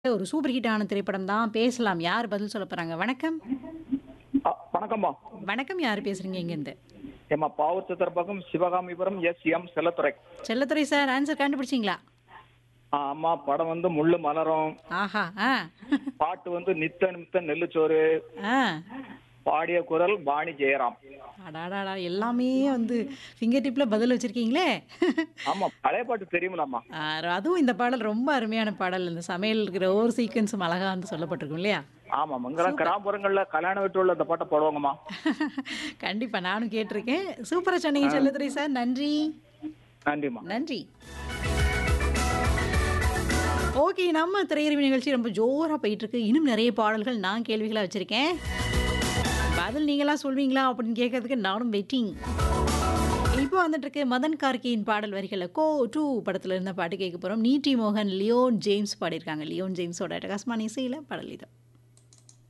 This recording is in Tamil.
ஒரு சூப்பர் ஹிட்டான திரைப்படம் தான். பேசலாம். யார் பதில் சொல்லப் போறாங்க? வணக்கம். அ, வணக்கம்மா வணக்கம். யாரு பேசுறீங்க இங்கேருந்து? ஏம்மா Pavoor Chitharappakkam Sivakamipuram S M Chellathurai Chellathurai sir answer கண்டுபிடிச்சீங்களா? ஆ, அம்மா படம் வந்து முள்ளு மலரும் ஆஹா. ஆ. பாட்டு வந்து நித்த நித்த நெல்லுச்சோறு ஆ. பாடிய குரல் பாணி ஜெயராம் அடாடாடா எல்லாமே வந்து ஃபிங்கர் டிப்ல பதில் வச்சிருக்கீங்களே. ஆமா பழைய பாட்டு தெரியுமிலாம்மா ஆ, அதுவும் இந்த பாடல் ரொம்ப அருமையான பாடல். இந்த சமையல் இருக்கிற ஒவ்வொரு சீக்வன்ஸும் அழகா வந்து சொல்லப்பட்டிருக்கும் இல்லையா? ஆமா மங்கலம் கிராமப்புறங்கள்ல கல்யாண வீட்டுல இந்த பாட்டை போடுவாங்கம்மா கண்டிப்பா நானும் கேட்டிருக்கேன். சூப்பரா சொன்னீங்க செல்லத்துறை சார். நன்றி. நன்றிம்மா நன்றி. ஓகே நம்ம திரையரங்கு நிகழ்ச்சி ரொம்ப ஜோரா போயிட்டு இருக்கு. இன்னும் நிறைய பாடல்கள் நான் கேள்விகளா வச்சிருக்கேன். பதில் நீங்களா சொல்வீங்களா அப்படின்னு கேட்கறதுக்கு நானும் வெயிட்டிங். இப்போ வந்துட்டு இருக்கு மதன் கார்கியின் பாடல் வரிகளை கோ டூ படத்துல இருந்த பாட்டு கேட்க போறோம். நீட்டி மோகன் லியோன் ஜேம்ஸ் பாடியிருக்காங்க. லியோன் ஜேம்ஸோட அட்டகாசமான இசையில பாடல் இது.